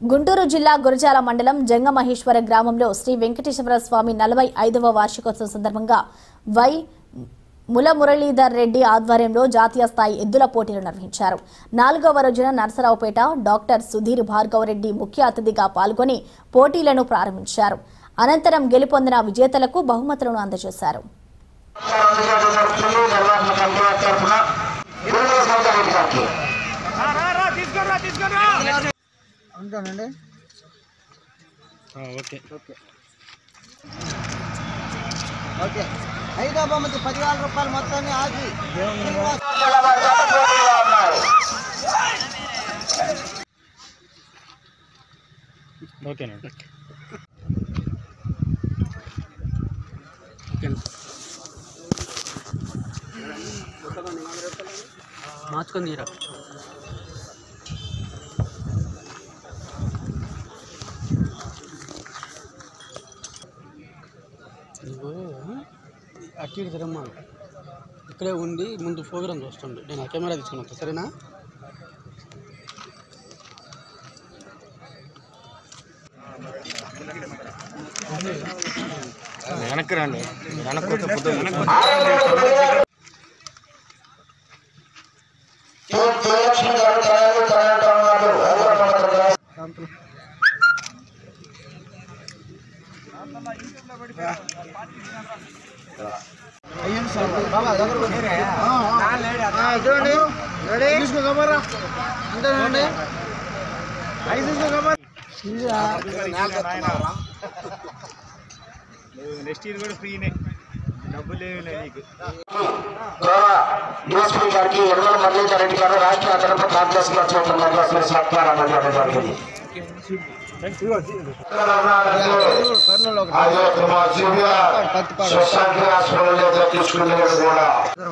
గుంటూరు జిల్లా గురజాల మండలం జంగమహేశ్వర గ్రామంలో శ్రీ వెంకటేశ్వర స్వామి నలభై ఐదవ వార్షికోత్సవం సందర్భంగా వై ముల మురళీధర్ రెడ్డి ఆధ్వర్యంలో జాతీయ స్థాయి ఎద్దుల పోటీలు నిర్వహించారు నాలుగవ రోజున నరసరావుపేట డాక్టర్ సుధీర్ భార్గవ్ రెడ్డి ముఖ్య అతిథిగా పాల్గొని పోటీలను ప్రారంభించారు అనంతరం గెలుపొందిన విజేతలకు బహుమతులను అందజేశారు నిర్వాహక కమిటీ తరఫున ఇరవై సంవత్సరాల గారికి ఉంటానండి ఓకే ఓకే ఓకే ఐదో బొమ్మది పదివేల రూపాయలు మొత్తాన్ని ఆగి శ్రీనివాస్ వారి జత పోటీలో ఉన్నాయి ఓకేనండి మార్చుకొని తీరా నువ్వు అటు తిరమ్మా ఇక్కడే ఉండి ముందు ప్రోగ్రామ్ చూస్తుండు నేను ఆ కెమెరా తీసుకుని వస్తా సరేనా వెనక్కి రండి వెనక్కి వస్తే పొద్దున్న వెనక్కి కె. జయలక్ష్మి గారు తయారు తయారు గారు ఐదవ సంవత్సరం గారు చూడండి రెడీ తీసుకోగమరా ఉంటానండి ఐదు తీసుకోగమరా నెక్స్ట్ ఇయర్ కూడా ఫ్రీనే డబ్బులు ఏమి నీకు గౌరవ డిఎస్పీ గారికి ఎర్రల మల్లేశ్వర రెడ్డి గారు రాష్ట్ర అదనపు కార్యదర్శి వచ్చిన మద్రాసు సత్కారం అందజేయడం జరిగింది కర్నూలు ఒకటి అదే కుమార్ దివ్య స్వశాంతి హాస్పిటల్ దగ్గర తీసుకునేది కూడా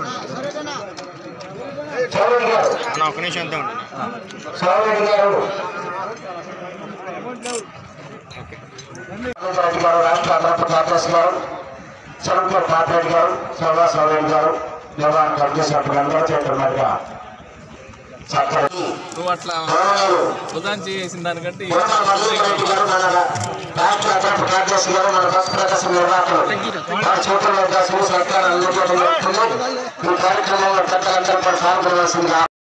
చౌదరి గారు అన్న ఒక నిమిషం అంతే ఉండండి చౌదరి గారు రెడ్డి గారు రాష్ట్ర అదనపు కార్యదర్శి గారు చరణ్ పాపిరెడ్డి గారు శ్రీనివాస రెడ్డి గారు నిర్వహణ కమిటీ సభ్యులందరూ చేతున్నట్టుగా చక్కటి నువ్వు అట్లా గౌరవనీయులు ఉదాహరణ చేసిన దానికంటే గోదావరి మల్లికారెడ్డి గారు మన రాష్ట్ర అదనపు కార్యదర్శి గారు మన బస్ ప్రదర్శన నిర్వాహకులు వారి చేతుల్లో దశలు సత్కారం అందజేయడం జరుగుతుంది ఈ కార్యక్రమంలో పెద్దలందరూ కూడా పాల్గొనవలసిందిగా